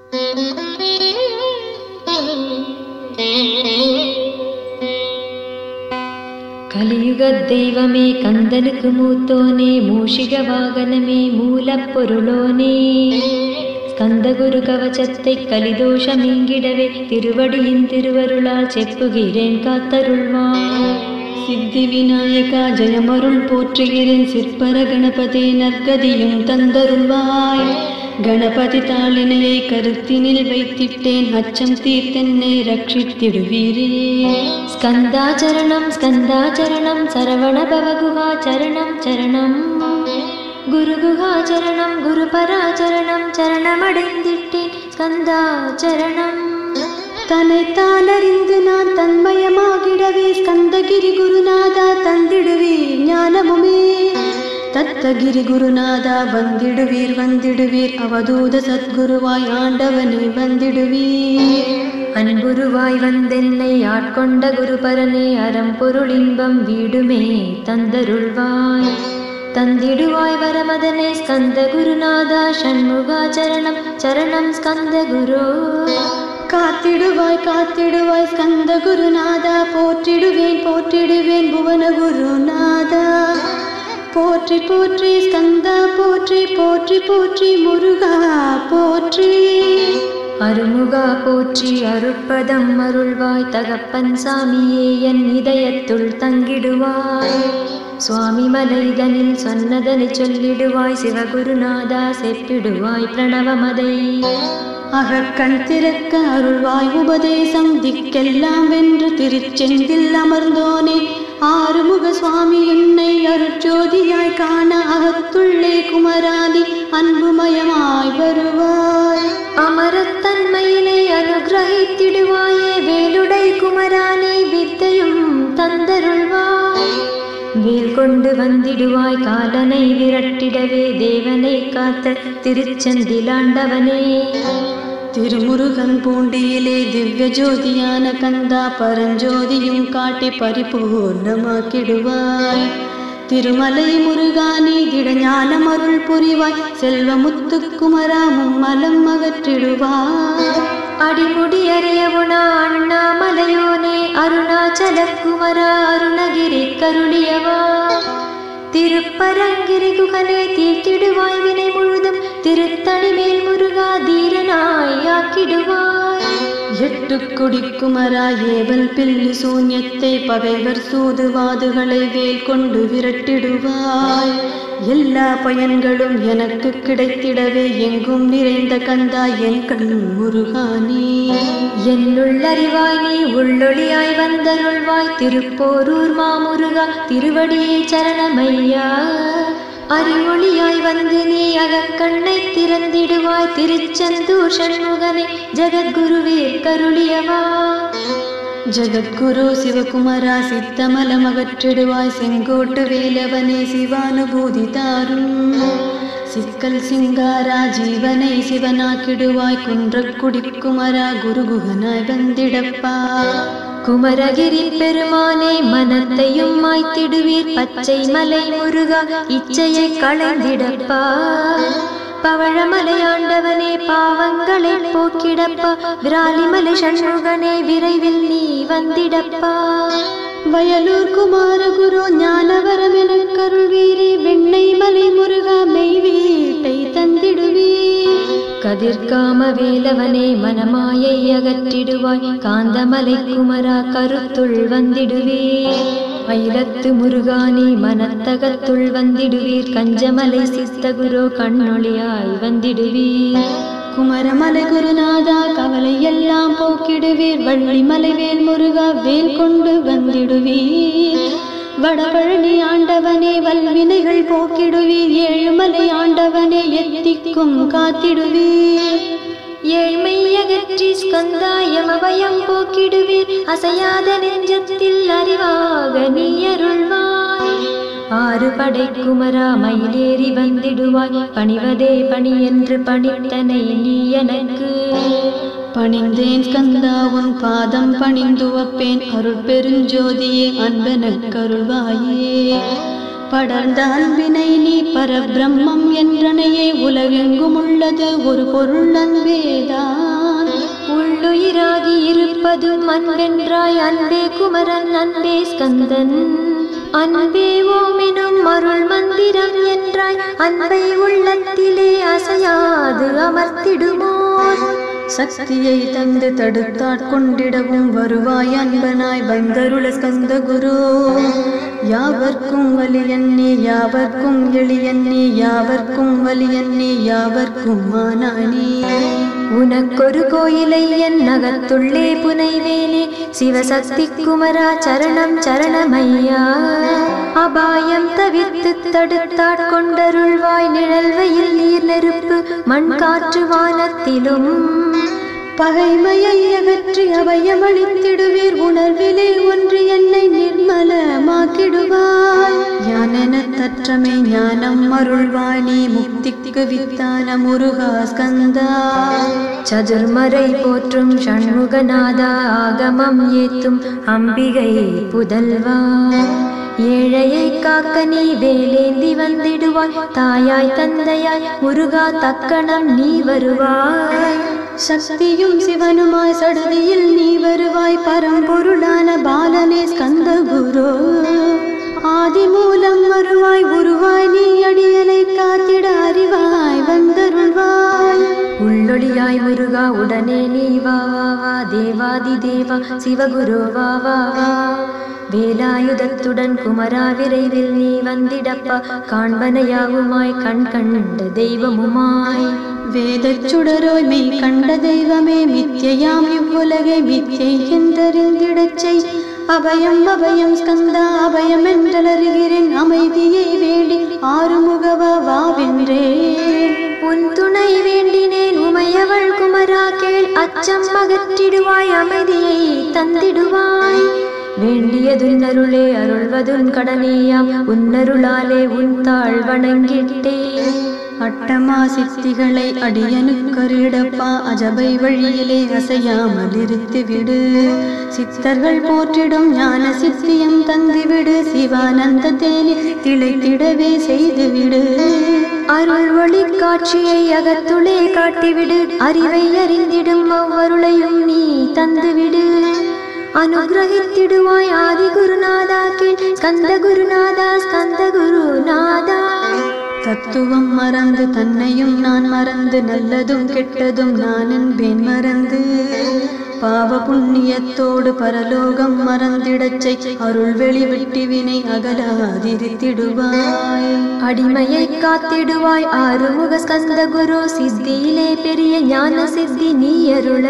கலியுக தெய்வமே கந்தனுக்கு மூத்தோனே மூஷிக வாகனமே மூலப்பொருளோனே ஸ்கந்தகுரு கவச்சத்தை கலிதோஷம் நீங்கிடவே திருவடியின் திருவருளால் செப்புகிறேன் காத்தருள்வான் சித்தி விநாயகா ஜெயமருள் போற்றுகிறேன் சிற்பர கணபதி நற்கதியும் தந்தருள்வாய் கணபதி தாளினையை கருத்தினில் வைத்திட்டேன் அச்சம் தீர்த்தென்னை ரட்சித்திடுவீரே ஸ்கந்தாச்சரணம் ஸ்கந்தாச்சரணம் சரவண பவகுகாச்சரணம் சரணம் குருகுகாச்சரணம் குருபராச்சரணம் சரணமடைந்திட்டேன் ஸ்கந்தாச்சரணம் தன்னைத்தான் அறிந்து நான் தன்மயமாகிடவே ஸ்கந்தகிரி குருநாதா தந்திடுவீர் ஞானமுமே தத்தகிரி குருநாதா வந்திடுவீர் வந்திடுவீர் அவதூத சத்குருவாய் ஆண்டவனே வந்திடுவீர் அன்புருவாய் வந்தென்னை ஆட்கொண்ட குருபரனே அறம்பொருள் இன்பம் வீடுமே தந்தருள்வாய் தந்திடுவாய் வரமதனே ஸ்கந்த குருநாதா ஷண்முகாச்சரணம் சரணம் ஸ்கந்த குரு காத்திடுவாய் காத்திடுவாய் ஸ்கந்த குருநாதா போற்றிடுவேன் போற்றிடுவேன் புவன குருநாதா போற்றி போற்றி ஸ்கந்தா போற்றி போற்றி போற்றி முருகா போற்றி அருமுகா போற்றி அருட்பதம் அருள்வாய் தகப்பன் சாமியே என் இதயத்துள் தங்கிடுவாய் சுவாமி மலைதனில் சொன்னதனை சொல்லிடுவாய் சிவகுருநாதா செப்பிடுவாய் பிரணவமதை அகக்கண் திறக்க அருள்வாய் உபதேசம் திக்கெல்லாம் வென்று திருச்செந்தில் அமர்ந்தோனே ஆறுமுக சுவாமி என்னை அருட்ஜோதியாய் காண அகத்துள்ளே குமராதி அன்புமயமாய் வருவாய் அமரத்தன்மையினை அனுகிரகித்திடுவாயே வேலுடை குமரானே வித்தையும் தந்தருள்வாய் வேல் கொண்டு வந்திடுவாய் காலனை விரட்டிடவே தேவனை காத்த திருச்செந்திலாண்டவனே திருமுருகன் பூண்டியிலே திவ்ய ஜோதியான கந்தா பரஞ்சோதியும் காட்டி பரிபூர்ணமாக்கிடுவாய் திருமலை முருகானி திடஞானம் அருள் புரிவாய் செல்வமுத்துக்குமரா மும்மலம் அகற்றிடுவாய் அடிமுடி அறையவுணா அண்ணாமலையோனே அருணாச்சல குமரா அருணகிரி கருளியவா திருப்பரங்கிரி குகனே தீர்த்திடுவாய் வினை முழுதும் திருத்தணி மேல் முருகா தீரனாய் ஆக்கிடுவாய் எட்டு குடிக்குமரா ஏவல் பில்லி சூன்யத்தை பகைவர் சூதுவாதுகளை வேல் கொண்டு விரட்டிடுவாய் எல்லா பயன்களும் எனக்கு கிடைத்திடவே எங்கும் நிறைந்த கந்தா என் கண் முருகானே என்னுள்ளறிவாய் நீ உள்ளொளியாய் வந்தருள்வாய் திருப்போரூர் மாமுருகா திருவடியே சரணமையா அறிவொளியாய் வந்து நீ அகக்கண்ணை திறந்திடுவாய் திருச்செந்தூர் சண்முகனே ஜெகத்குருவீர் கருளியவா ஜகத்குரு சிவகுமரா சித்தமலம் அகற்றிடுவாய் செங்கோட்டு வேலவனே சிவானுபூதி தாரும் சிக்கல் சிங்காரா ஜீவனை சிவனாக்கிடுவாய் குன்றக் குடிக்குமரா குருகுகனாய் வந்திடப்பா குமரகிரி பெருமானே மனத்தையும் மாய்த்திடுவீர் பச்சை மலை முருகா இச்சையை களைந்திடப்பா பவழமலை ஆண்டவனே பாவங்களை போக்கிடப்பா விராலிமலை சண்முகனே விரைவில் நீ வந்திடப்பா வயலூர் குமார குரு ஞானவரம் எனக் கருள்வீரே வெண்ணை மலை முருகா மெய் வீட்டை தந்திடுவீர் கதிர்காம வேலவனே மனமாயை அகற்றிடுவாய் காந்தமலை குமரா கருத்துள் வந்திடுவீர் மயிலத்து முருகானே மனத்தகத்துள் வந்திடுவீர் கஞ்சமலை சித்தகுரு கண்ணொளியாய் வந்திடுவீர் குமரமலை குருநாதா கவலை எல்லாம் போக்கிடுவீர் வள்ளிமலை வேல் முருகா வேல் கொண்டு வந்திடுவீர் வடபழனி ஆண்டவனே வல்வினைகள் போக்கிடுவீர் ஏழுமலை ஆண்டவனே எத்திக்கும் காத்திடுவீர் ஏழ்மை அகற்றி ஸ்கந்தாயம் அபயம் போக்கிடுவீர் அசையாத நெஞ்சத்தில் அறிவாக நீ அருள்வாய் ஆறு படை குமரா மயிலேறி வந்திடுவாய் பணிவதே பணி என்று பணித்தனை நீ எனக்கு பணிந்தேன் ஸ்கந்தா உன் பாதம் பணிந்து வப்பேன் அருட்பெருஞ்சோதியே அன்பெனக் கருள்வாயே படர்ந்த அன்பினை நீ பரபிரம்மம் என்றனையே உலகெங்கும் உள்ளது ஒரு பொருள் அன்பேதான் உள்ளுயிராகி இருப்பதும் அன்பென்றாய் அன்பே குமரன் அன்பே ஸ்கந்தன் அன்பே ஓமெனும் அருள் மந்திரம் என்றாய் அன்பை உள்ளத்திலே அசையாது அமர்த்திடுமோர் சக்தியை தந்து தடுத்தாட்கொண்டிடவும் வருவாய் அன்பனாய் வந்தருள ஸ்கந்த குரு யாவர்க்கும் வலியன் நீ யாவர்க்கும் எளியன் நீ யாவர்க்கும் வலியன் நீ யாவர்க்கும் மானாய் நீ உனக்கொரு கோயிலை என் நகத்துள்ளே புனைவேனே சிவசக்தி குமரா சரணம் சரணமையா அபாயம் தவிர்த்து தடுத்தாட்கொண்டருள்வாய் நிழல்வையில் நீர் நெருப்பு மண் காற்று வானத்திலும் பகைமையை அகற்றி அபயமளித்திடுவீர் உணர்விலே ஒன்று என்னை நிர்மலமாக்கிடுவாய் ஞானென தற்றமை ஞானம் அருள்வாய் நீ முக்திக்கு வித்தான முருகா ஸ்கந்தா சதுர்மறை போற்றும் சண்முகநாதா ஆகமம் ஏத்தும் அம்பிகை புதல்வா ஏழையை காக்க நீ வேலேந்தி வந்திடுவாய் தாயாய் தந்தையாய் முருகா தக்கணம் நீ வருவாய் சக்தியும் சிவனுமாய் சடுதியில் நீ வருவாய் பரம்பொருளான பாலனே ஸ்கந்த குரு ஆதி மூலம் வருவாய் உருவாய் நீ அடியலை காத்திட அறிவாய் வந்தருள்வாய் உள்ளொளியாய் முருகா உடனே நீ வா வா வா தேவாதி தேவா சிவகுரு வா வா வா வேலாயுதத்துடன் குமரா விரைவில் நீ வந்திடப்பா காண்பனையாவுமாய் கண் கண்ட தெய்வமுமாய் வேதச் சுடரோய் மெய் கண்ட தெய்வமே மித்யையாம் இவ்வுலகை மித்யை என்றறிந்திடச் செய் அபயம் அபயம் ஸ்கந்தா அபயம் என்றலறுகிறேன் அமைதியை வேண்டி ஆறுமுகவா வாவென்றேன் உன் துணை வேண்டினேன் உமையவள் குமரா கேள் அச்சம் அகற்றிடுவாய் அமைதியை தந்திடுவாய் வேண்டியதுன் அருளே அருள்வதுன் கடனேயாம் உன்னருளாலே உன் தாழ் வணங்கிட்டேன் அட்டமா சித்திகளை அடியனுக்கருடப்பா அஜபை வழியிலே அசையாமல் இருத்து விடு சித்தர்கள் போற்றிடும் ஞான சித்தியம் தந்துவிடு சிவானந்த தேனில் திளைத்திடவே செய்துவிடு அருள் ஒளி காட்சியை அகத்துளே காட்டிவிடு அறிவை அறிந்திடும் அவ்வருளையும் நீ தந்துவிடு அனுகிரகித்திடுவாய் ஆதி குருநாதா கீழ் ஸ்கந்த குருநாதா ஸ்கந்த குருநாதா தத்துவம் மறந்து தன்னையும் நான் மறந்து நல்லதும் கெட்டதும் நான் என்பேன் மறந்து பாவ புண்ணியத்தோடு பரலோகம் மறந்திடச் செய் அருள் வெளிவிட்டு வினை அகலாதிருத்திடுவாய் அடிமையை காத்திடுவாய் ஆறுமுக ஸ்கந்த குரு சித்தியிலே பெரிய ஞான சித்தி நீ அருள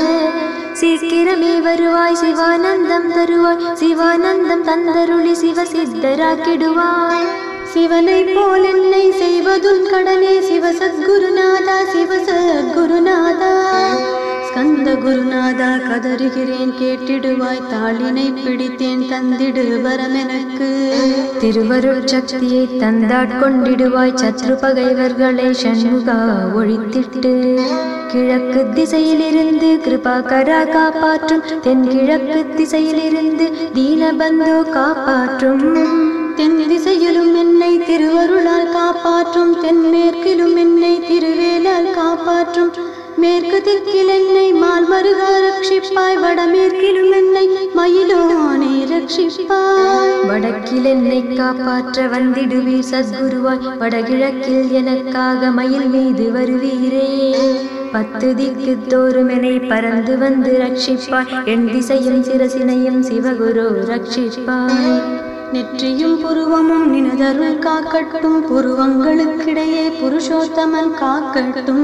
சீக்கிரமே வருவாய் சிவானந்தம் தருவாய் சிவானந்தம் தந்தருளி சிவ சித்தராக்கிடுவாய் சிவனை போல் என்னை செய்வதும் கடனே சிவசத்குருநாதா சிவசத்குருநாதா ஸ்கந்த குருநாதா கதறுகிறேன் கேட்டிடுவாய் தாளினை பிடித்தேன் தந்திடு வரமெனக்கு திருவருட் சக்தியை தந்தாட்கொண்டிடுவாய் சத்ரு பகைவர்களை சண்முகா ஒழித்திட்டு கிழக்கு திசையிலிருந்து கிருபாகரா காப்பாற்றும் தென்கிழக்கு திசையிலிருந்து தீனபந்தோ காப்பாற்றும் தென் திசையிலும் என்னை திருவருளால் காப்பாற்றும் தென்மேற்கிலும் என்னை திருவேலால் காப்பாற்றும் மேற்கு திக்கில் என்னை மால்மருகா ரட்சிப்பாய் வடமேற்கிலும் என்னை மயிலோனே ரட்சிப்பாய் வடக்கில் என்னை காப்பாற்ற வந்திடுவீர் சத்குருவாய் வடகிழக்கில் எனக்காக மயில் மீது வருவீரே பத்து திக்கு தோறும் என்னை பறந்து வந்து ரட்சிப்பாய் என் திசையும் சிரசினையும் சிவகுரு ரட்சிப்பாய் நெற்றியும் புருவமும் நினதருள் காக்கட்டும் புருவங்களுக்கிடையே புருஷோத்தமன் காக்கட்டும்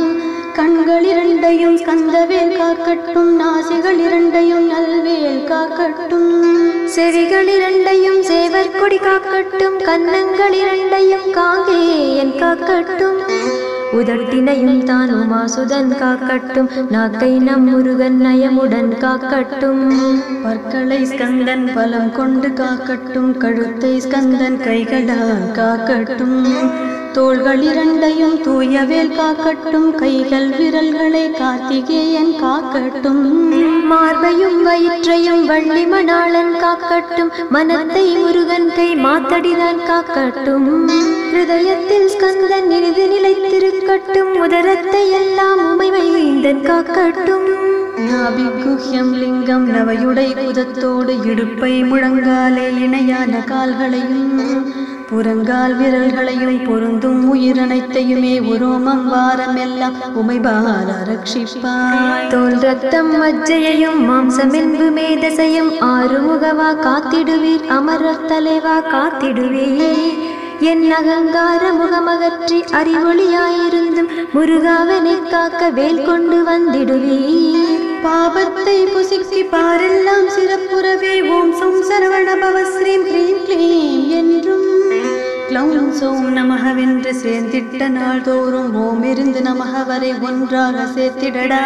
கண்கள் இரண்டையும் ஸ்கந்தவேல் காக்கட்டும் நாசிகள் இரண்டையும் நல்வேல் காக்கட்டும் செவிகள் இரண்டையும் சேவர் கொடி காக்கட்டும் கன்னங்கள் இரண்டையும் காங்கேயன் காக்கட்டும் உதட்டினையும் தான் உமாசுதன் காக்கட்டும் நாக்கை நம் முருகன் நயமுடன் காக்கட்டும் பற்களை ஸ்கந்தன் பலம் கொண்டு காக்கட்டும் கழுத்தை ஸ்கந்தன் கைகளால் காக்கட்டும் தோள்கள் இரண்டையும் தூயவேல் காக்கட்டும் கைகள் விரல்களை கார்த்திகேயன் காக்கட்டும் மார்பையும் வயிற்றையும் வள்ளி மணாளன் காக்கட்டும் மனத்தை முருகன் கை மாத்தடிதான் காக்கட்டும் ஹிருதயத்தில் ஸ்கந்தன் இனிது நிலைத்திருக்கட்டும் உதரத்தை எல்லாம் உமைவை வேந்தன் காக்கட்டும் நாபிகுஹ்யம் லிங்கம் நவையுடை குதத்தோடு இடுப்பை முழங்காலே இணையான கால்களையும் புறங்கால் விரல்களையும் பொருந்தும் உயிரனைத்தையுமே உரோமம் வாரம் எல்லாம் உமைபால ரட்சிப்பாய் தோல் ரத்தம் மஜ்ஜையையும் மாம்சமென்பு மேதசையும் ஆறுமுகவா காத்திடுவீர் அமரர் தலைவா காத்திடுவீர் என் அகங்கார முகமகற்றி அறிவொளியாயிருந்தும் முருகாவனை காக்க வேல் கொண்டு வந்திடுவீர் பாபத்தை புசிக்கி பாரெல்லாம் சிறப்புறவே ஓம் சோம் சரவண பவ ஸ்ரீம் க்ரீம் க்ளீம் என்றும் க்ளௌம் சோம் நமகவென்று சேர்ந்திட்ட நாள் தோறும் ஓம் இருந்து நமக வரை ஒன்றாக சேர்த்திடடா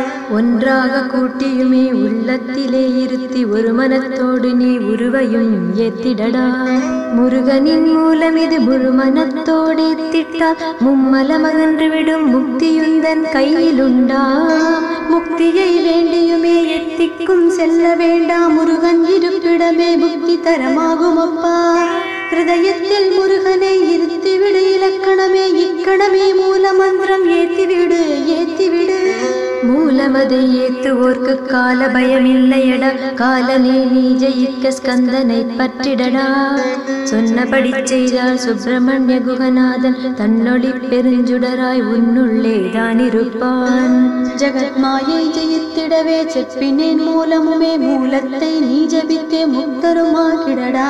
ஒன்றாக கூட்டியுமே உள்ளத்திலே இருத்தி ஒரு மனத்தோடு நீ உருவையும் ஏத்திடடா முருகனின் மூலம் இது முழு மனத்தோடு ஏத்திட்டால் மும்மலமகன்று விடும் முக்தியுந்தன் கையிலுண்டா முக்தியை வேண்டியுமே எத்திக்கும் செல்ல வேண்டாம் முருகன் இருப்பிடமே முக்தி தரமாகும் அப்பா ஹிருதயத்தில் முருகனை இருத்திவிடு இலக்கணமே இக்கணமே மூல மந்திரம் ஏத்திவிடு ஏத்திவிடு மூலமதை ஏத்துவோர்க்கு கால பயமில்லையடா காலனே நீ ஜெயிக்க ஸ்கந்தனை பற்றிடடா சொன்னபடி செய்தால் சுப்பிரமணிய குகநாதன் தன்னொளி பெருஞ்சுடராய் உன்னுள்ளே தான் இருப்பான் ஜகத் மாயை ஜெயித்திடவே செப்பினேன் மூலமுமே மூலத்தை நீ ஜபித்தே முக்தருமாகிடடா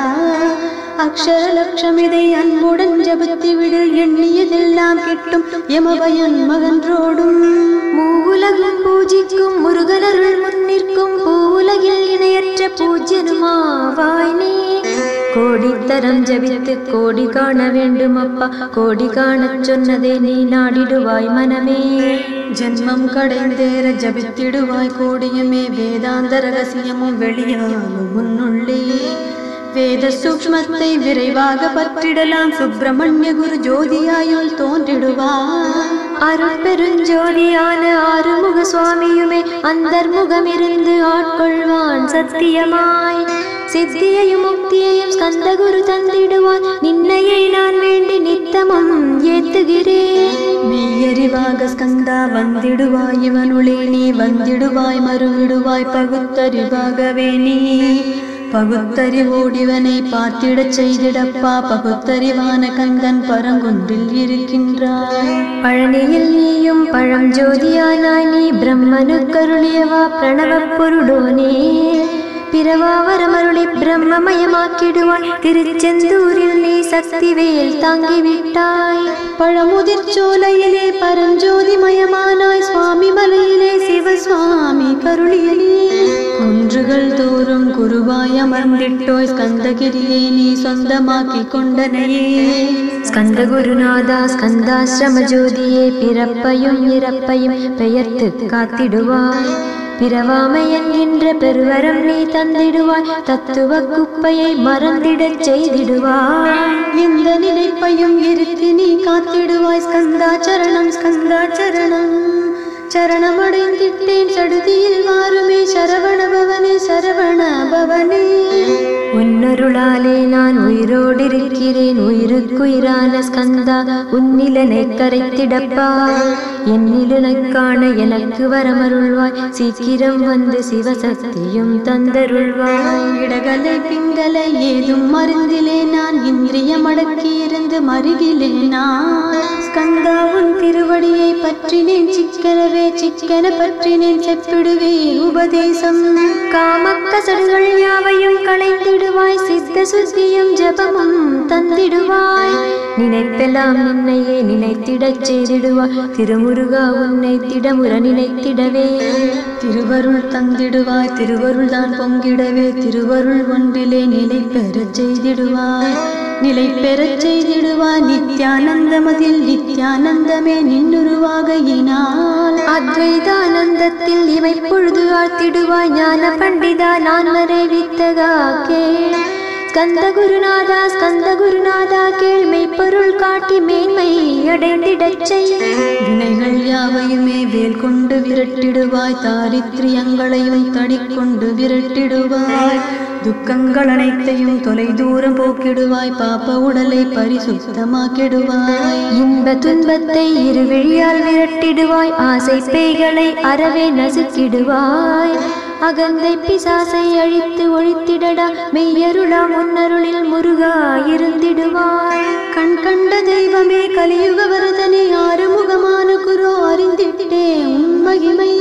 அக்ஷர லட்சமிதை அன்புடன் ஜபித்து விடு எண்ணியதெல்லாம் கிட்டும் எமபயன் மகன்றோடும் மூவுலகும் பூஜிக்கும் முருகனருள் முன்னிற்கும் பூவுலகில் இணையற்ற பூஜ்யனுமாவாய் நீ கோடித்தரம் ஜபித்து கோடி காண வேண்டும் அப்பா கோடி காணச் சொன்னதே நீ நாடிடுவாய் மனமே ஜென்மம் கடைந்தேற ஜபித்திடுவாய் கோடியுமே வேதாந்த ரகசியமும் வெளியாகும் முன்னுள்ளே வேத சூக்ஷ்மத்தை விரைவாக பற்றிடலாம் சுப்பிரமணிய குரு ஜோதியாயுள் தோன்றிடுவார் அருட்பெருஞ்சோதியான ஆறுமுக சுவாமியுமே அந்தர்முகமிருந்து ஆட்கொள்வான் சத்தியமாய் சித்தியையும் முக்தியையும் ஸ்கந்தகுரு தந்திடுவான் நின்னையை நான் வேண்டி நித்தமும் ஏத்துகிறேன் மெய்யறிவாக ஸ்கந்தா வந்திடுவாய் இவனுளே நீ வந்திடுவாய் மறுவிடுவாய் பகுத்தறிவாகவே நீ பகுத்தறிவோடிவனை பார்த்திடச் செய்திடப்பா பகுத்தறிவான கந்தன் பரங்குன்றில் இருக்கின்றாய் பழனியில் நீயும் பழம் ஜோதியானாய் நீ பிரம்மனுக்கருளியவா பிரணவப் பொருடோனே பிறவாவரமருளி பிரம்மமயமாக்கிடுவான் திருச்செந்தூரில் நீ சக்திவேல் தாங்கிவிட்டாய் பழமுதிர் சோலையிலே பரஞ்சோதிமயமானாய் சுவாமி மலையிலே சிவசுவாமி கருளியலே குன்றுகள் தோறும் குருவாய் அமர்ந்திட்டோய் ஸ்கந்தகிரியை நீ சொந்தமாக்கிக் கொண்டனையே ஸ்கந்த குருநாதா ஸ்கந்தாசிரம ஜோதியே பிறப்பையும் இறப்பையும் பெயர்த்து காத்திடுவாய் பிறவாமை என்கின்ற பெருவரம் நீ தந்திடுவாய் தத்துவ குப்பையை மறந்திடச் செய்திடுவாய் இந்த நினைப்பையும் இருத்தி நீ காத்திடுவாய் ஸ்கந்தா சரணம் ஸ்கந்தா சரணம் சரணமடைந்திட்டேன் சடுதியில் வாருமே சரவண பவனே சரவண பவனே உன்னருளாலே நான் உயிரோடிருக்கிறேன் உயிருக்குயிரான ஸ்கந்தா உன்னிலனை கரைத்திடப்பா என்னிலனைக் காண எனக்கு வரமருள்வாய் சீக்கிரம் வந்து சிவசக்தியும் தந்தருள்வாய் இடகலை பிங்கலை ஏதும் மருந்திலே நான் இந்திரியம் அடக்கியிருந்து மருகிலே நான் ஸ்கந்தா உன் திருவடியை பற்றினேன் சிக்கனவே சிக்கன பற்றினேன் செப்பிடுவேன் உபதேசம் காமக்கசடுகள் யாவையும் களைந்திடுவாய் சித்த சுத்தியும் ஜபமும் தந்திடுவாய் நினைப்பெல்லாம் நின்னையே நினைத்திடச் செய்திடுவாய் திருமுருகா உன்னை திடமுற நினைத்திடவே திருவருள் தந்திடுவாய் திருவருள் தான் பொங்கிடவே திருவருள் ஒன்றிலே நிலை பெறச் செய்திடுவாய் நிலை பெறச் செய்திடுவாய் நித்யானந்தமதில் நித்யானந்தமே நின்னுருவாக இனால் அத்வைதானந்தத்தில் இவை பொழுது ஆழ்த்திடுவாய் ஞான பண்டிதா நான் வரை வித்தகா கே ஸ்கந்த குருநாதா ஸ்கந்த குருநாதா கேள்மை பொருள் காட்டி மேன்மை அடைந்திடச் செய் வினைகள் யாவையுமே வேல் கொண்டு விரட்டிடுவாய் தாரித்ரியங்களையும் தடிக்கொண்டு விரட்டிடுவாய் துக்கங்கள் அனைத்தையும் தொலை தூரம் போக்கிடுவாய் பாப்ப உடலை பரிசுத்தமாக்கிடுவாய் இன்ப துன்பத்தை இருவிழியால் விரட்டிடுவாய் ஆசை பேய்களை அறவே நசுக்கிடுவாய் அகந்தை பிசாசை அழித்து ஒழித்திடடா மெய்யருளா முன்னருளில் முருகா இருந்திடுவாய் கண் கண்ட தெய்வமே கலியுக வரதனே ஆறுமுகமான குரு அறிந்திட்டே உன் மகிமை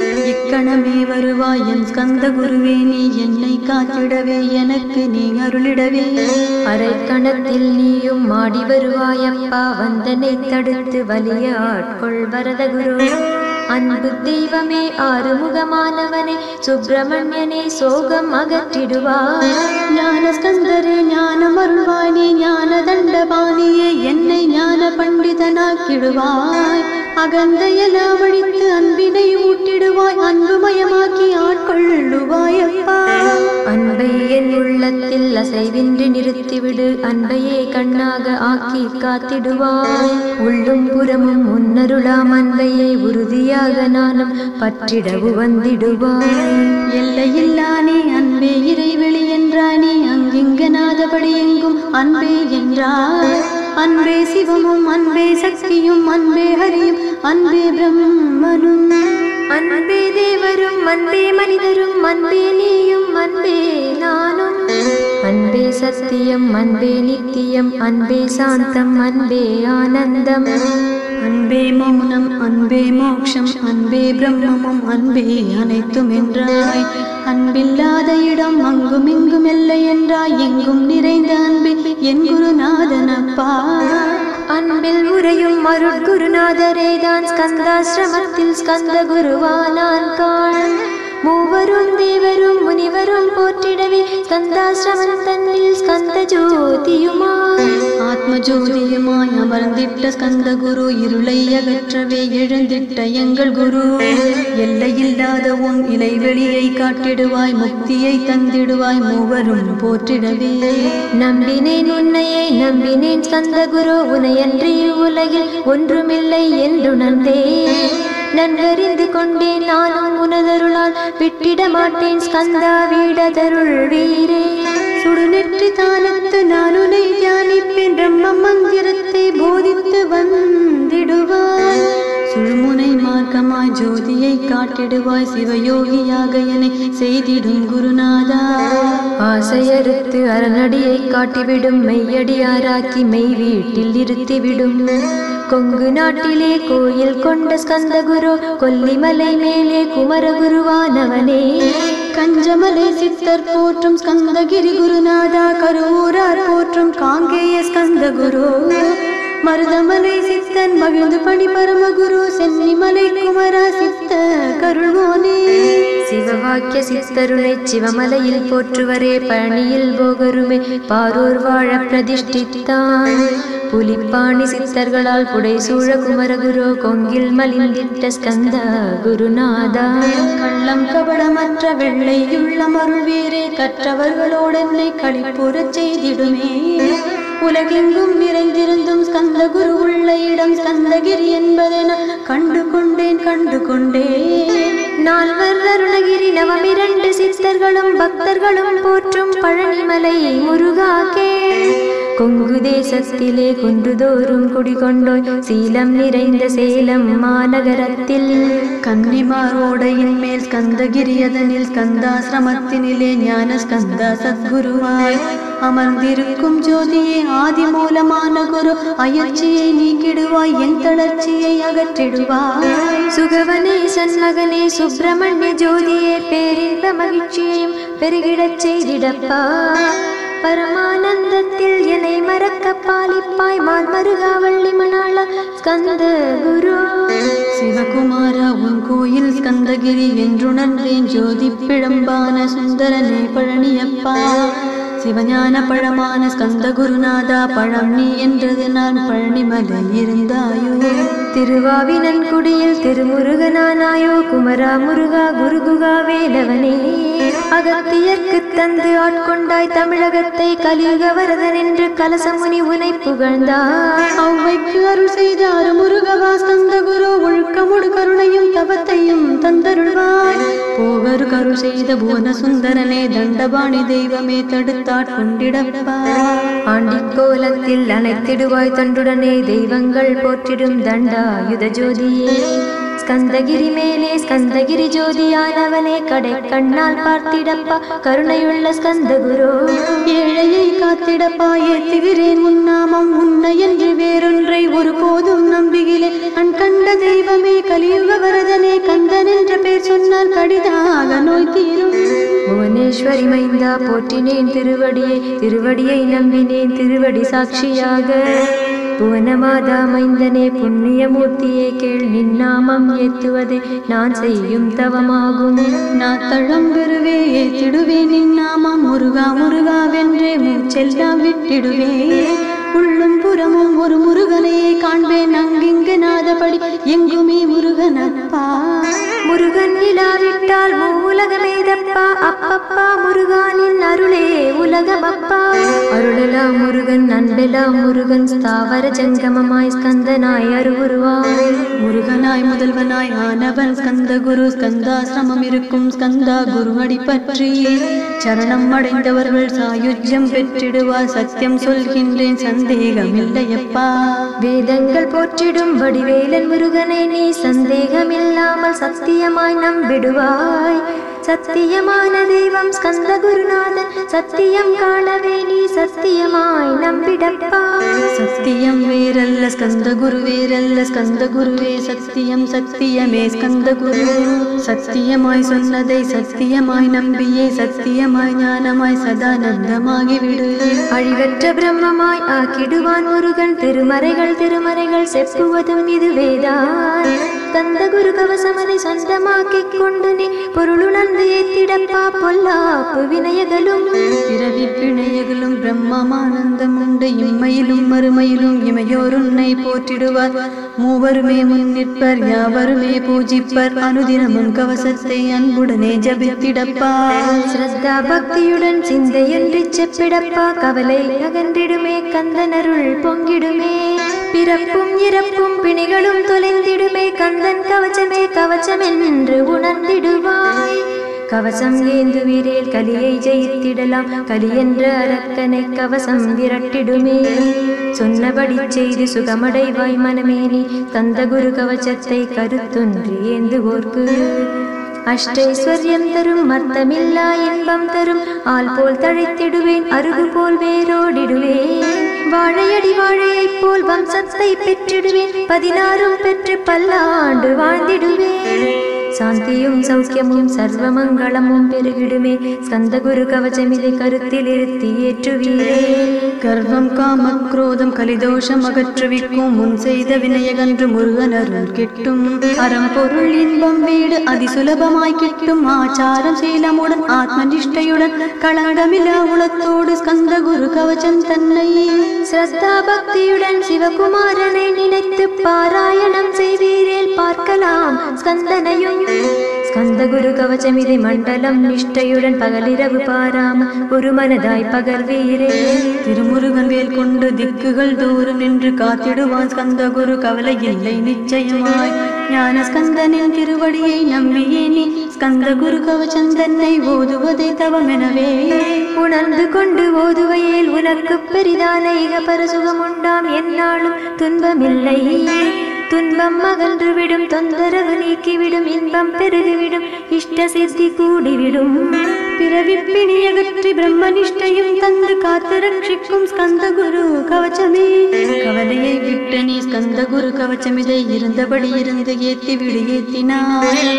இக்கணமே வருவாய் என் ஸ்கந்த குருவே நீ என்னை காத்திடவே எனக்கு நீ அருளிடவே அரை கணத்தில் நீயும் மாடி வருவாயப்பா வந்தனை தடுத்து வலிய ஆட்கொள் வரத குரு அன்பு தெய்வமே ஆறுமுகமானவனே சுப்பிரமணியனே சோகம் அகற்றிடுவாய் ஞான ஸ்கந்தரே ஞானம் அருள்வாய் நீ ஞான தண்டபாணியே என்னை ஞான பண்டிதனாக்கிடுவாய் அகந்தையெல்லாம் அழித்து அன்பினை ஊட்டிடுவாய் அன்புமயமாக்கி ஆட்கொள்ளுவாய் அப்பா அன்பை என் உள்ளத்தில் அசைவின்றி நிறுத்திவிடு அன்பையே கண்ணாக ஆக்கி காத்திடுவாய் உள்ளும் புறமும் முன்னருளாம் அன்பையே உறுதியாக நானும் பற்றிடவு வந்திடுவாய் எல்லையில்லானே அன்பே இறைவெளி என்றானே அங்கிங்க நாதபடி எங்கும் அன்பே என்றார் அன்பே சிவமும் அன்பே சக்தியும் அன்பே ஹரியும் அன்பே பிரம்மனும் அன்பே தேவரும் அன்பே மனிதரும் அன்பே நீயும் அன்பே நானும் அன்பே சத்தியம் அன்பே நித்தியம் அன்பே சாந்தம் அன்பே ஆனந்தம் அன்பே மௌனம் அன்பே மோக்ஷம் அன்பே பிரம்மமும் அன்பே அனைத்தும் என்றாய் அன்பில்லாத இடம் அங்கும் இங்கும் இல்லை என்றாய் எங்கும் நிறைந்த அன்பே என் குருநாதனப்பா அன்பில் உரையும் அருட்குருநாதரே தான் ஸ்கந்தாசிரமத்தில் ஸ்கந்த குருவானான் காள் மூவரும் தேவரும் முனிவரும் போற்றிடவே ஸ்கந்தாசிரமம் தன்னில் ஸ்கந்த ஜோதியுமாய் ஆத்ம ஜோதியுமாய் அமர்ந்திட்ட ஸ்கந்த குரு இருளை அகற்றவே எழுந்திட்ட எங்கள் குரு எல்லையில்லாத உன் இலைவெளியை காட்டிடுவாய் முக்தியை தந்திடுவாய் மூவரும் போற்றிடவே நம்பினேன் உன்னையே நம்பினேன் ஸ்கந்த குரு உனையன்றி உலகில் ஒன்றுமில்லை என்றுணர்ந்தே நன்கறிந்து கொண்டேன் நானும் உனதருளால் விட்டிட மாட்டேன் ஸ்கந்தா வீடதருள் வீரே சுடுநெற்றி தானத்து நான் உன்னை தியானிப்பேன் பிரம்ம மந்திரத்தை போதித்து வந்திடுவாய் சுழுமுனை மார்க்கமாய் ஜோதியை காட்டிடுவாய் சிவயோகியாக என்னை செய்திடும் குருநாதா ஆசையறுத்து அரணடியை காட்டிவிடும் மெய்யடியாராக்கி மெய் வீட்டில் இருத்திவிடும் கொங்கு நாட்டிலே கோயில் கொண்ட ஸ்கந்த குரு கொல்லிமலை மேலே குமரகுருவானவனே கஞ்சமலை சித்தர் போற்றும் ஸ்கந்தகிரி குருநாதா கருவூரார் போற்றும் காங்கேய ஸ்கந்த குரு மருதமலை சித்தன் மகிழ்ந்து பணி பரமகுரு சென்னிமலை குமரா சித்த கருள்வோனே சிவவாக்கிய சித்தருளை சிவமலையில் போற்றுவரே பழனியில் போகருமே பாரூர் வாழ பிரதிஷ்டித்தான் புலிப்பாணி சித்தர்களால் புடைசூழ குமரகுரு கொங்கில் மலிந்திட்ட ஸ்கந்த குருநாதா கள்ளம் கபடமற்ற வெள்ளையுள்ள மருள்வீரே கற்றவர்களோடு என்னை களிப்புறச் செய்திடுமே உலகெங்கும் நிறைந்திருந்தும் ஸ்கந்த குரு உள்ள இடம் ஸ்கந்தகிரி என்பதென கண்டு கொண்டேன் கண்டு கொண்டேன் நால்வர் அருணகிரி நவமிரண்டு சித்தர்களும் பக்தர்களும் போற்றும் பழனிமலை முருகா கேள் கொங்கு தேசத்திலே குன்றுதோறும் குடிகொண்டோய் சீலம் நிறைந்த சேலம் மாநகரத்தில் கன்னிமாரோடையின் மேல் ஸ்கந்தகிரி அதனில் ஸ்கந்தாசிரமத்தினிலே ஞான ஸ்கந்தா சத்குருவாய் அமர்ந்திருக்கும் ஜோதியே ஆதி மூலமான குரு அயற்சியை நீக்கிடுவாய் என் தளர்ச்சியை அகற்றிடுவாய் சுகவனே சண்மகனே சுப்பிரமணிய ஜோதியே பேரின்ப மகிழ்ச்சியையும் பெருகிடச் செய்திடப்பா பரமானந்தத்தில் என்னை மறக்க பாலிப்பாய் மால் மருகாவள்ளி மணாள ஸ்கந்த குரு சிவகுமாரா உன் கோயில் ஸ்கந்தகிரி என்றுணர்ந்தேன் ஜோதி பிழம்பான சுந்தரனே பழனியப்பா சிவஞான பழமான ஸ்கந்த குருநாதா பழம் நீ என்றது நான் பழனிமலை இருந்தாயோ திருவாவினன் குடியில் திருமுருகனானாயோ குமரா முருகா குருகுகா வேலவனே அகத்தியர்க்கு தந்து ஆட்கொண்டாய் தமிழகத்தை கலியுக வரதன் என்று கலசமுனி உனை புகழ்ந்தார் ஔவைக்கு அருள் செய்த அருமுருகவா ஸ்கந்த குரு ஒழுக்கமுடு கருணையும் தவத்தையும் தந்தருள்வாய் போகரு கருள் செய்த புவன சுந்தரனே தண்டபாணி தெய்வமே தடுத்தாட் கொண்டிடப்பா ஆண்டிக்கோலத்தில் அனைத்திடுவாய் தண்டுடனே தெய்வங்கள் போற்றிடும் தண்டாயுத ஜோதியே ஸ்கந்தகிரி மேலே ஸ்கந்தகிரி ஜோதியானவனே கடை கண்ணால் பார்த்திடப்பா கருணையுள்ள ஸ்கந்த குரு ஏழையை காத்திடப்பா ஏத்துகிறேன் உன்னாமம் உன்னை என்று வேறொன்றை ஒருபோதும் நம்புகிறேன் அன் கண்ட தெய்வமே கலியுக வரதனே கந்தன் என்ற பேர் சொன்னால் கடிதாக நோய் தீரும் புவனேஸ்வரி மைந்தா போற்றினேன் திருவடியை திருவடியை நம்பினேன் திருவடி சாட்சியாக புவனமாதா மைந்தனே புண்ணியமூர்த்தியே கேள் நின்னாமம் ஏத்துவதே நான் செய்யும் தவமாகும் நான் தழம்பெறுவே ஏத்திடுவேன் நின்னாமம் முருகா முருகா வென்றே மூச்செல்லாம் விட்டிடுவே உள்ளும் புறமும் ஒரு முருகனையே காண்பேன் அங்கிங்கு நாதபடி எங்குமே முருகனப்பா முருகன் இல்லாவிட்டால் உலகமேதப்பா அப்பப்பா முருகானின் அருளே உலகமப்பா அருளெல்லாம் முருகன் அன்பெல்லாம் முருகன் ஸ்தாவர ஜங்கமமாய் ஸ்கந்தனாய் அருவுருவாய் முருகனாய் முதல்வனாய் ஆனவன் ஸ்கந்த குரு ஸ்கந்தாசிரமம் இருக்கும் ஸ்கந்தா குருவடி பற்றி சரணம் அடைந்தவர்கள் சாயுஜ்யம் பெற்றிடுவார் சத்தியம் சொல்கின்றேன் சந்தேகமில்லையப்பா வேதங்கள் போற்றிடும் வடிவேலன் முருகனை நீ சந்தேகமில்லாமல் சத்தியமாய் நம்பிடுவாய் சத்தியமான தெய்வம் ஸ்கந்த குருநாதன் சத்தியம் காணவே நீ சத்தியமாய் நம்பிடப்பா சத்தியம் வேறல்ல ஸ்கந்த குரு வேறல்ல ஸ்கந்த குருவே சத்தியம் சத்தியமே ஸ்கந்த குரு சத்தியமாய் சொன்னதை சத்தியமாய் நம்பியே சத்தியமாய் ஞானமாய் சதானந்தமாகி விடு அழிவற்ற பிரம்மமாய் ஆக்கிடுவான் முருகன் திருமறைகள் திருமறைகள் செப்புவதும் இதுவேதான் கந்த குரு கவசமனை சொந்தமாக்கிக் கொண்டு நீ பொருளுணர்ந்து ஏத்திடப்பா பொல்லாப்பு வினயகளும் பிறவி பிணையகளும் பிரம்மமானந்தம் உண்டு இம்மையிலும் மறுமையிலும் இமையோர் உன்னை போற்றிடுவார் மூவருமே முன்னிற்பர் யாவருமே பூஜிப்பர் அனுதினமும் கவசத்தை அன்புடனே ஜபித்திடப்பா ஸ்ரத்தா பக்தியுடன் சிந்தையொன்றி செப்பிடப்பா கவலை அகன்றிடுமே கந்தனருள் பொங்கிடுமே பிறப்பும் இறப்பும் பிணிகளும் தொலைந்திடுமே கந்தன் கவச்சமே கவச்சம் என்று உணர்ந்திடுவாய் கவசம் ஏந்துவீரேல் கலியை ஜெயித்திடலாம் கலி என்ற அரக்கனை கவசம் விரட்டிடுமே சொன்னபடி செய்து சுகமடைவாய் மனமேனி தந்த குரு கவச்சத்தை கருத்தொன்று ஏந்துவோர்க்கு அஷ்டைஸ்வர்யம் தரும் மத்தமில்லா இன்பம் தரும் ஆள் போல் தழைத்திடுவேன் அருகு போல் வேரோடிடுவேன் வாழையடி வாழையைப் போல் வம்சத்தை பெற்றிடுவேன் பதினாறும் பெற்று பல்லாண்டு வாழ்ந்திடுவேன் சாந்தியும் சௌக்கியமும் சர்வமங்களமும் பெருகிடுமே ஸ்கந்த குரு கவச்சம் இதை கருத்தில் இருத்தி ஏற்றுவீரே கர்வம் காம குரோதம் கலிதோஷம் அகற்றுவிக்கும் முன் செய்த வினையகன்று முருகன் அருள் கிட்டும் அறம் பொருள் இன்பம் வீடு அதிசுலபமாய் கிட்டும் ஆச்சாரம் சீலமுடன் ஆத்ம நிஷ்டையுடன் களங்கமில்லா உளத்தோடு ஸ்கந்த குரு கவச்சம் தன்னை ஸ்ரத்தா பக்தியுடன் சிவகுமாரனை நினைத்து பாராயணம் செய்வீரேல் பார்க்கலாம் ஸ்கந்தனையும் ஸ்கந்த குரு கவச்சம் இதை மண்டலம் நிஷ்டையுடன் பகலிரவு பாராம ஒரு மனதாய் பகர்வீரே திருமுருகன் வேல் கொண்டு திக்குகள் தூரம் நின்று காத்திடுவான் ஸ்கந்த குரு கவலை இல்லை நிச்சயமாய் ஞான ஸ்கந்தனின் திருவடியை நம்பியே நீ ஸ்கந்த குரு கவச்சம் தன்னை ஓதுவதை தவமெனவே உணர்ந்து கொண்டு ஓதுவையில் உனக்கு பெரிதான இக பரசுகம் உண்டாம் என்னாலும் துன்பமில்லை துன்பம் அகன்று விடும் தொந்தரவு நீக்கிவிடும் இன்பம் பெருகிவிடும் இஷ்ட சித்தி கூடிவிடும் பிறவி பிணியகற்றி பிரம்மனிஷ்டையும் தந்து காத்து ரட்சிக்கும் ஸ்கந்த குரு கவச்சமே கவலையை விட்டு நீ ஸ்கந்த குரு கவச்சமிதை இருந்தபடி இருந்து ஏத்தி விடு ஏத்தினாய் தெய்வ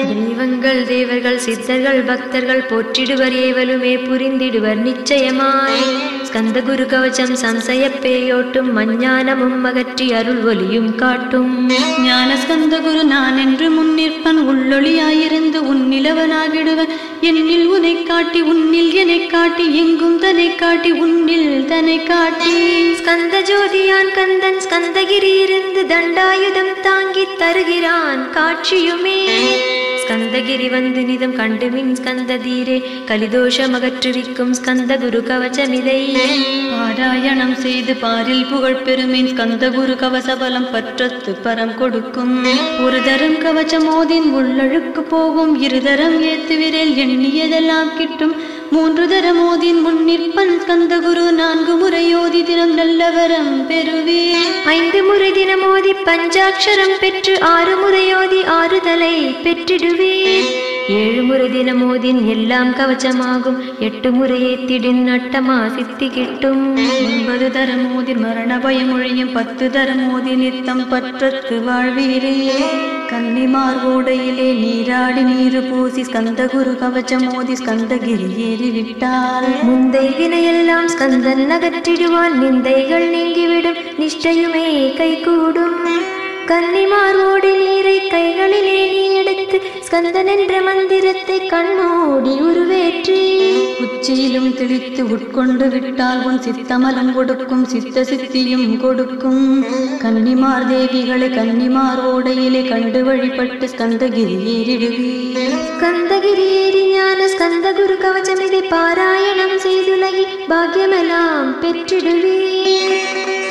தெய்வங்கள் தேவர்கள் சித்தர்கள் பக்தர்கள் போற்றிடுவர் ஏவலுமே புரிந்திடுவர் நிச்சயமாய் ஸ்கந்த குரு கவச்சம் சம்சய பேயோட்டும் மஞ்ஞானமும் அகற்றி அருள் ஒலியும் காட்டும் ஞான ஸ்கந்த குரு நான் என்று முன்னிற்பன் உள்ளொளியாயிருந்து உன்னிலவனாகிடுவன் என்னில் உனை காட்டி உன்னில் என்னை காட்டி எங்கும் தன்னை காட்டி உன்னில் தன்னை காட்டி ஸ்கந்த ஜோதியான் கந்தன் ஸ்கந்தகிரி இருந்து தண்டாயுதம் தாங்கி தருகிறான் காட்சியுமே ஸ்கந்தகிரி வந்து நிதம் கண்டுமின் ஸ்கந்த தீரே கலிதோஷம் அகற்றுவிக்கும் ஸ்கந்த குரு கவச்சமிதை பாராயணம் செய்து பாரில் புகழ் பெருமின் ஸ்கந்த குரு கவசபலம் பற்றத்து பரம் கொடுக்கும் ஒரு தரம் கவச்சமோதின் உள்ளழுக்கு போகும் இருதரம் ஏத்து விரல் எண்ணியதெல்லாம் கிட்டும் மூன்று தரம் ஓதின் முன்னிற்பன் ஸ்கந்த குரு நான்கு முறையோதி தினம் நல்லவரம் பெறுவே ஐந்து முறை தினமோதி பஞ்சாட்சரம் பெற்று ஆறு முறையோதி ஆறுதலை பெற்றிடுவேன் ஏழு முறை தினமோதின் எல்லாம் கவச்சமாகும் எட்டு முறை ஏத்திடின் நட்டமா சித்தி கிட்டும் ஒன்பது தரம் ஓதி மரண பயம் ஒழியும் பத்து தரம் ஓதி நித்தம் பற்றத்து வாழ்வீரே கன்னிமார் ஓடையிலே நீராடி நீரு பூசி ஸ்கந்த குரு கவச்சம் ஓதி ஸ்கந்தகிரி ஏறி விட்டால் முந்தை வினையெல்லாம் ஸ்கந்தன் அகற்றிடுவான் நிந்தைகள் நீங்கிவிடும் நிஷ்டையுமே கைகூடும் கன்னிமார்வோடு நீரை கைகளிலே நீ எடுத்து ஸ்கந்தன் என்ற மந்திரத்தை கண்மூடி உருவேற்றி உச்சியிலும் தெளித்து உட்கொண்டு விட்டால் உன் சித்தமலம் கொடுக்கும் சித்த சித்தியும் கொடுக்கும் கன்னிமார் தேவிகளை கன்னிமார் ஓடையிலே கண்டு வழிபட்டு ஸ்கந்தகிரி ஏறிடுவே ஸ்கந்தகிரி ஏறி ஞான ஸ்கந்த குரு கவச்சம் இதை பாராயணம் செய்துலகி பாக்கியமெல்லாம் பெற்றிடுவே